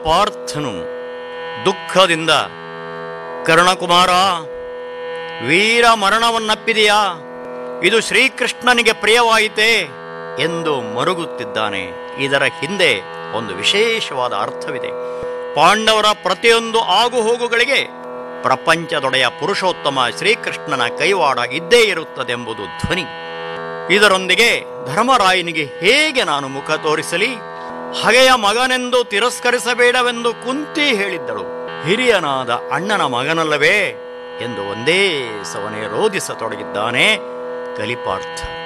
ಪಾರ್ಥನು ದುಃಖದಿಂದ ಕರ್ಣಕುಮಾರ ವೀರ ಮರಣವನ್ನಪ್ಪಿದೆಯಾ ಇದು ಶ್ರೀಕೃಷ್ಣನಿಗೆ ಪ್ರಿಯವಾಯಿತೆ ಎಂದು ಮರುಗುತ್ತಿದ್ದಾನೆ ಇದರ ಹಿಂದೆ ಒಂದು ವಿಶೇಷವಾದ ಅರ್ಥವಿದೆ ಪಾಂಡವರ ಪ್ರತಿಯೊಂದು ಆಗುಹೋಗುಗಳಿಗೆ ಪ್ರಪಂಚದೊಡೆಯ ಪುರುಷೋತ್ತಮ ಶ್ರೀಕೃಷ್ಣನ ಕೈವಾಡ ಇದ್ದೇ ಇರುತ್ತದೆಂಬುದು ಧ್ವನಿ ಇದರೊಂದಿಗೆ ಧರ್ಮರಾಯನಿಗೆ ಹೇಗೆ ನಾನು ಮುಖ ತೋರಿಸಲಿ ಹಗೆಯ ಮಗನೆಂದು ತಿರಸ್ಕರಿಸಬೇಡವೆಂದು ಕುಂತಿ ಹೇಳಿದ್ದಳು ಹಿರಿಯನಾದ ಅಣ್ಣನ ಮಗನಲ್ಲವೇ ಎಂದು ಒಂದೇ ಸವನೆ ರೋಧಿಸತೊಡಗಿದ್ದಾನೆ ಕಲಿಪಾರ್ಥ